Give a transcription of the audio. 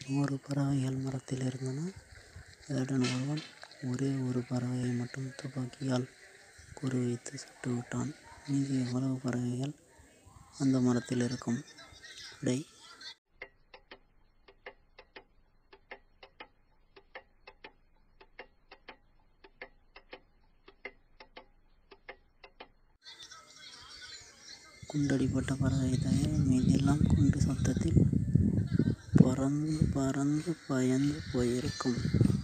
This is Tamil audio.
நூறு பறவைகள் மரத்தில் இருந்தன வேடன் ஒருவன் ஒரே ஒரு பறவையை மட்டும் துப்பாக்கியால் குறிவைத்து சுட்டுவிட்டான் மீதி எவ்வளவு பறவைகள் அந்த மரத்தில் இருக்கும் விடை குண்டடிப்பட்ட பறவை தவிர மீதியெல்லாம் குண்டு சத்தத்தில் பறந்து பறந்து பயந்து போயிருக்கும்